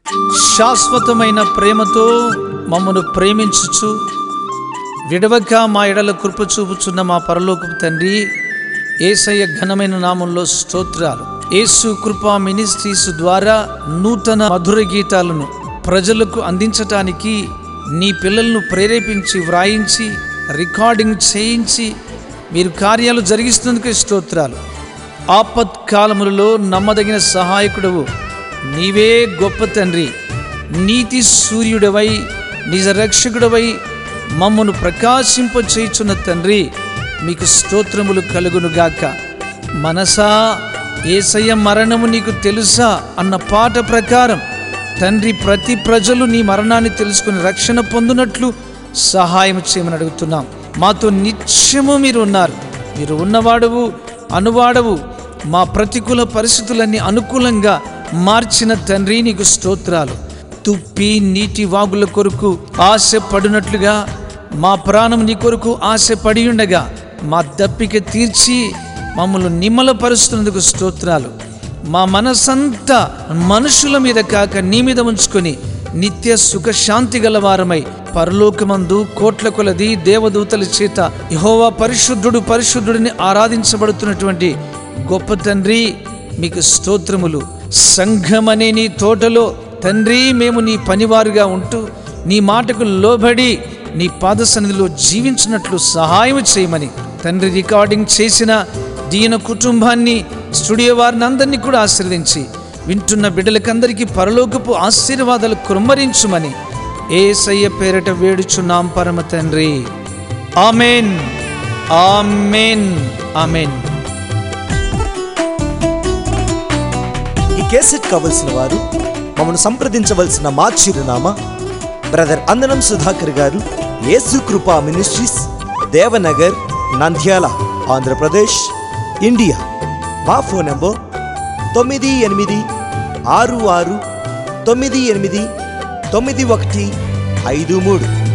శాశ్వతమైన ప్రేమతో మమ్మను ప్రేమించుచు విడవక మా ఎడల కృప చూపుచున్న మా పరలోకపు తండ్రి ఏసయ్య ఘనమైన నామంలో స్తోత్రాలు యేసు కృపా మినిస్ట్రీస్ ద్వారా నూతన మధుర గీతాలను ప్రజలకు అందించటానికి నీ పిల్లలను ప్రేరేపించి వ్రాయించి రికార్డింగ్ చేయించి మీరు కార్యాలు జరిగిస్తున్నందుకు స్తోత్రాలు ఆపత్కాలములలో నమ్మదగిన సహాయకుడవు నీవే గొప్ప తండ్రి నీతి సూర్యుడవై నిజ రక్షకుడవై మమ్మను ప్రకాశింపచేయుచున్న తండ్రి మీకు స్తోత్రములు కలుగునుగాక మనసా ఏసయ్య మరణము నీకు తెలుసా అన్న పాట ప్రకారం తండ్రి ప్రతి ప్రజలు నీ మరణాన్ని తెలుసుకుని రక్షణ పొందునట్లు సహాయం చేయమని అడుగుతున్నాం మాతో నిత్యము మీరు ఉన్నారు మీరు ఉన్నవాడవు అనువాడవు మా ప్రతికూల పరిస్థితులన్నీ అనుకూలంగా మార్చిన తండ్రి నీకు స్తోత్రాలు తుప్పి నీటి వాగుల కొరకు ఆశ పడినట్లుగా మా ప్రాణం నీ కొరకు ఆశ పడి ఉండగా మా దప్పిక తీర్చి మమ్మల్ని నిమ్మలపరుస్తున్నందుకు స్తోత్రాలు మా మనసంతా మనుషుల మీద కాక నీ మీద ఉంచుకొని నిత్య సుఖశాంతి గల వారమై పరలోకమందు కోట్ల కొలది దేవదూతల చేత యహోవా పరిశుద్ధుడు పరిశుద్ధుడిని ఆరాధించబడుతున్నటువంటి గొప్ప తండ్రి మీకు స్తోత్రములు సంఘమనే నీ తోటలో తండ్రి మేము నీ పనివారుగా ఉంటూ నీ మాటకు లోబడి నీ పాద సన్నిధిలో జీవించినట్లు సహాయం చేయమని తండ్రి రికార్డింగ్ చేసిన దీన కుటుంబాన్ని స్టూడియో వారిని అందరినీ కూడా ఆశీర్వదించి వింటున్న బిడ్డలకందరికీ పరలోకపు ఆశీర్వాదాలు కుమ్మరించుమని ఏసయ్య పేరట వేడుచున్నాం పరమ తండ్రి ఆమెన్ ఆమెన్ ఆమెన్ ఈ కేసెట్ కావలసిన వారు మమ్మను సంప్రదించవలసిన మా చిరునామా బ్రదర్ అందనం సుధాకర్ గారు యేసు కృపా మినిస్ట్రీస్ దేవనగర్ నంద్యాల ఆంధ్రప్రదేశ్ ఇండియా మా ఫోన్ నంబర్ తొమ్మిది ఎనిమిది ఆరు ఆరు తొమ్మిది ఎనిమిది తొమ్మిది ఒకటి ఐదు మూడు